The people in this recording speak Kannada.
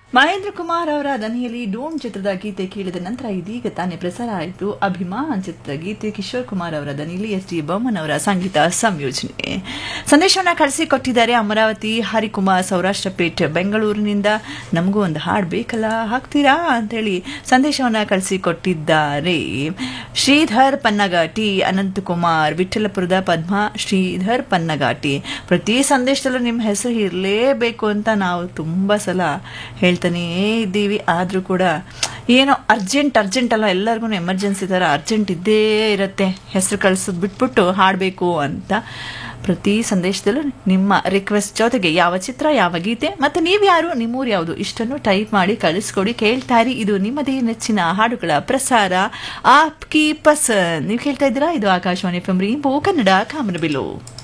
ಮಹೇಂದ್ರ ಕುಮಾರ್ ಅವರ ದನಿಯಲ್ಲಿ ಡೋನ್ ಚಿತ್ರದ ಗೀತೆ ಕೇಳಿದ ನಂತರ ಇದೀಗ ತಾನೇ ಪ್ರಸಾರ ಆಯಿತು ಅಭಿಮಾನ್ ಚಿತ್ರದ ಗೀತೆ ಕಿಶೋರ್ ಕುಮಾರ್ ಅವರ ದನಿಯಲ್ಲಿ ಎಸ್ ಡಿ ಬೊಮ್ಮನ್ ಅವರ ಸಂಗೀತ ಸಂಯೋಜನೆ ಸಂದೇಶವನ್ನ ಕಳಿಸಿಕೊಟ್ಟಿದ್ದಾರೆ ಅಮರಾವತಿ ಹರಿಕುಮಾರ್ ಸೌರಾಷ್ಟ್ರಪೇಟ್ ಬೆಂಗಳೂರಿನಿಂದ ನಮಗೂ ಒಂದು ಹಾಡು ಬೇಕಲ್ಲ ಹಾಕ್ತೀರಾ ಅಂತೇಳಿ ಸಂದೇಶವನ್ನ ಕಳಿಸಿಕೊಟ್ಟಿದ್ದಾರೆ ಶ್ರೀಧರ್ ಪನ್ನಗಾಟಿ ಅನಂತಕುಮಾರ್ ವಿಠಲಪುರದ ಪದ್ಮ ಶ್ರೀಧರ್ ಪನ್ನಗಾಟಿ ಪ್ರತಿ ಸಂದೇಶದಲ್ಲೂ ನಿಮ್ಮ ಹೆಸರು ಇರಲೇಬೇಕು ಅಂತ ನಾವು ತುಂಬ ಸಲ ಹೇಳ್ತಾನೇ ಇದ್ದೀವಿ ಆದರೂ ಕೂಡ ಏನೋ ಅರ್ಜೆಂಟ್ ಅರ್ಜೆಂಟ್ ಅಲ್ಲ ಎಲ್ಲರಿಗೂ ಎಮರ್ಜೆನ್ಸಿ ಥರ ಅರ್ಜೆಂಟ್ ಇದ್ದೇ ಇರುತ್ತೆ ಹೆಸರು ಕಳಿಸೋದು ಬಿಟ್ಬಿಟ್ಟು ಹಾಡಬೇಕು ಅಂತ ಪ್ರತಿ ಸಂದೇಶದಲ್ಲೂ ನಿಮ್ಮ ರಿಕ್ವೆಸ್ಟ್ ಜೊತೆಗೆ ಯಾವ ಚಿತ್ರ ಯಾವ ಗೀತೆ ಮತ್ತು ನೀವು ಯಾರು ನಿಮ್ಮೂರು ಯಾವುದು ಇಷ್ಟನ್ನು ಟೈಪ್ ಮಾಡಿ ಕಳಿಸ್ಕೊಡಿ ಕೇಳ್ತಾರಿ ಇದು ನಿಮ್ಮದೇ ನೆಚ್ಚಿನ ಹಾಡುಗಳ ಪ್ರಸಾರ ಆಪ್ ಕಿ ಪಸಂದ್ ನೀವು ಕೇಳ್ತಾ ಇದ್ದೀರಾ ಇದು ಆಕಾಶವಾಣಿ ಎಫ್ ಎಂ ಕನ್ನಡ ಕಾಮನಬಿಲು